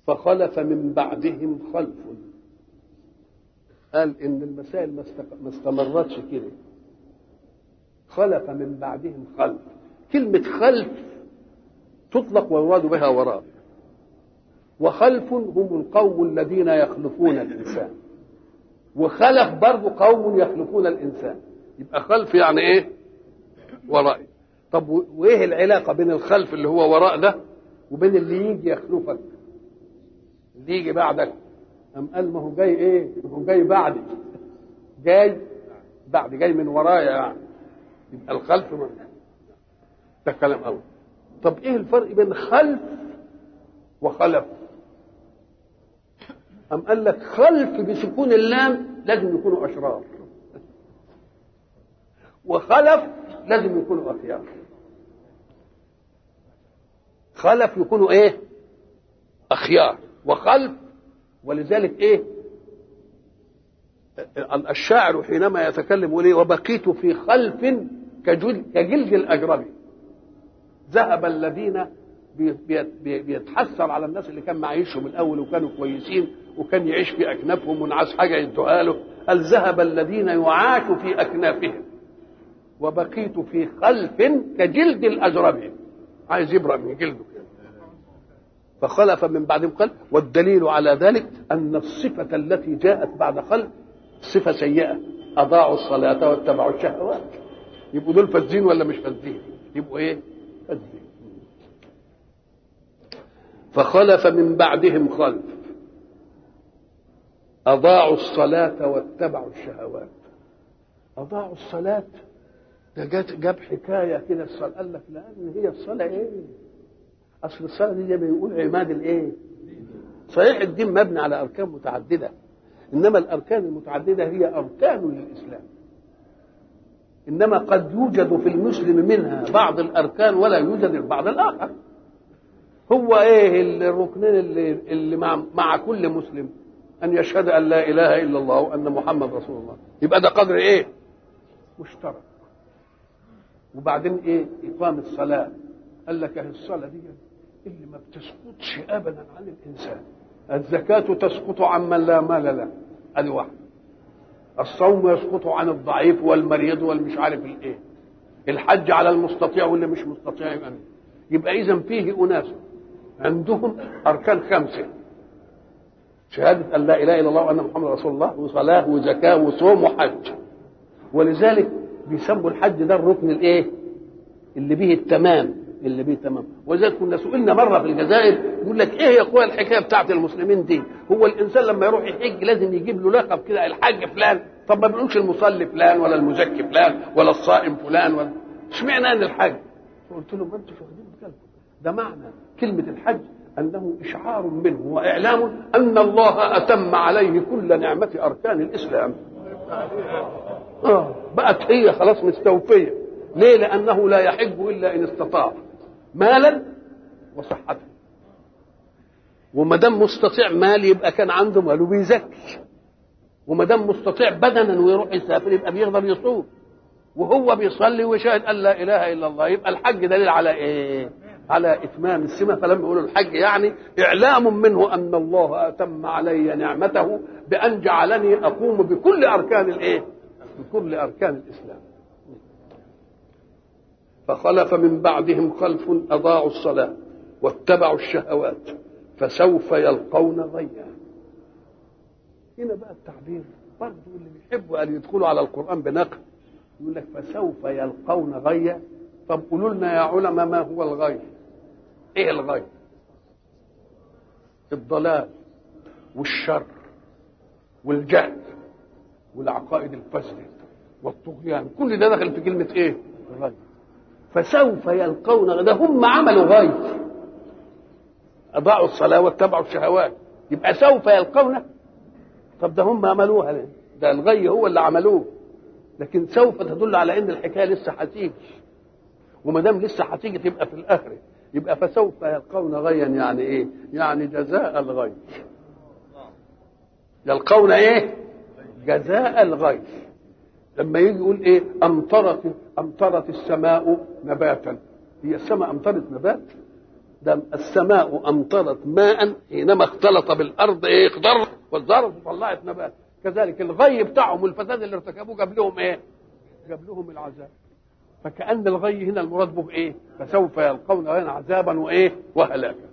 فخلف من بعدهم خلف قال ان المسائل ما استمرتش كده خلف من بعدهم خلف كلمة خلف تطلق ويراد بها وراء وخلف هم القوم الذين يخلفون الإنسان وخلف برضه قوم يخلفون الإنسان يبقى خلف يعني إيه وراء طب وإيه العلاقة بين الخلف اللي هو وراء ده وبين اللي يجي يخلفك اللي يجي بعدك أم قال ما هو جاي إيه ما هو جاي بعدي جاي بعد جاي من ورايا يعني يبقى الخلف من ده كلام أول طب ايه الفرق بين خلف وخلف أم قال لك خلف بسكون اللام لازم يكونوا أشرار وخلف لازم يكونوا أخيار خلف يكونوا ايه أخيار وخلف ولذلك ايه الشاعر حينما يتكلم يقول وبقيت في خلف كجلد الأجربي ذهب الذين بيتحسر على الناس اللي كان معيشهم الاول وكانوا كويسين وكان يعيش في اكنافهم ونعاس حاجه يدوها له قال ذهب الذين يعاش في اكنافهم وبقيت في خلف كجلد الاجرب عايز يبرأ من جلده فخلف من بعدهم خلف والدليل على ذلك ان الصفه التي جاءت بعد خلف صفه سيئه اضاعوا الصلاه واتبعوا الشهوات يبقوا دول فاسدين ولا مش فاسدين يبقوا ايه فاسدين فخلف من بعدهم خلف أضاعوا الصلاة واتبعوا الشهوات أضاعوا الصلاة ده جات جاب حكاية كده الصلاة قال لك لأن هي الصلاة إيه؟ أصل الصلاة دي زي ما يقول عماد الإيه؟ صحيح الدين مبني على أركان متعددة إنما الأركان المتعددة هي أركان للإسلام إنما قد يوجد في المسلم منها بعض الأركان ولا يوجد البعض الآخر هو ايه الركنين اللي, اللي مع, مع كل مسلم ان يشهد ان لا اله الا الله وان محمد رسول الله يبقى ده قدر ايه مشترك وبعدين ايه اقام الصلاه قال لك اهي الصلاه دي اللي ما بتسقطش ابدا عن الانسان الزكاه تسقط عن من لا مال له ادي واحد الصوم يسقط عن الضعيف والمريض والمش عارف الايه الحج على المستطيع واللي مش مستطيع يبقى يبقى اذا فيه اناس عندهم اركان خمسه شهاده ان لا اله الا الله وان محمد رسول الله وصلاه وزكاه وصوم وحج ولذلك بيسموا الحج ده الركن الايه اللي به التمام اللي به تمام ولذلك كنا سئلنا مره في الجزائر يقول لك ايه يا اخويا الحكايه بتاعت المسلمين دي هو الانسان لما يروح يحج لازم يجيب له لقب كده الحاج فلان طب ما بنقولش المصلي فلان ولا المزكي فلان ولا الصائم فلان ولا اشمعنى ان الحج قلت له ما انتوا واخدين بالكم ده معنى كلمة الحج أنه إشعار منه وإعلام أن الله أتم عليه كل نعمة أركان الإسلام آه بقت هي خلاص مستوفية ليه لأنه لا يحج إلا إن استطاع مالا وصحة وما دام مستطيع مال يبقى كان عنده مال وبيزكي وما دام مستطيع بدنا ويروح يسافر يبقى بيقدر يصوم وهو بيصلي ويشاهد ان لا اله الا الله يبقى الحج دليل على ايه؟ على اتمام السمه فلما يقولوا الحج يعني اعلام منه ان الله اتم علي نعمته بان جعلني اقوم بكل اركان الايه؟ بكل اركان الاسلام. فخلف من بعدهم خلف اضاعوا الصلاه واتبعوا الشهوات فسوف يلقون غيا. هنا بقى التعبير برضه اللي بيحبوا ان يدخلوا على القران بنقل يقول لك فسوف يلقون غيا طب قولوا لنا يا علماء ما هو الغي ايه الغي الضلال والشر والجهل والعقائد الفاسده والطغيان كل ده داخل في كلمه ايه غي فسوف يلقون غي ده هم عملوا غي اضاعوا الصلاه واتبعوا الشهوات يبقى سوف يلقون طب ده هم عملوها ليه؟ ده الغي هو اللي عملوه لكن سوف تدل على ان الحكايه لسه هتيجي وما دام لسه هتيجي تبقى في الاخره يبقى فسوف يلقون غيا يعني ايه؟ يعني جزاء الغي يلقون ايه؟ جزاء الغي لما يجي يقول ايه؟ امطرت امطرت السماء نباتا هي السماء امطرت نبات؟ ده السماء امطرت ماء حينما اختلط بالارض ايه اخضر والزرع وطلعت نبات كذلك الغي بتاعهم والفساد اللي ارتكبوه جاب لهم ايه؟ جاب لهم العذاب فكأن الغي هنا المراد به ايه؟ فسوف يلقون غيا عذابا وايه؟ وهلاكا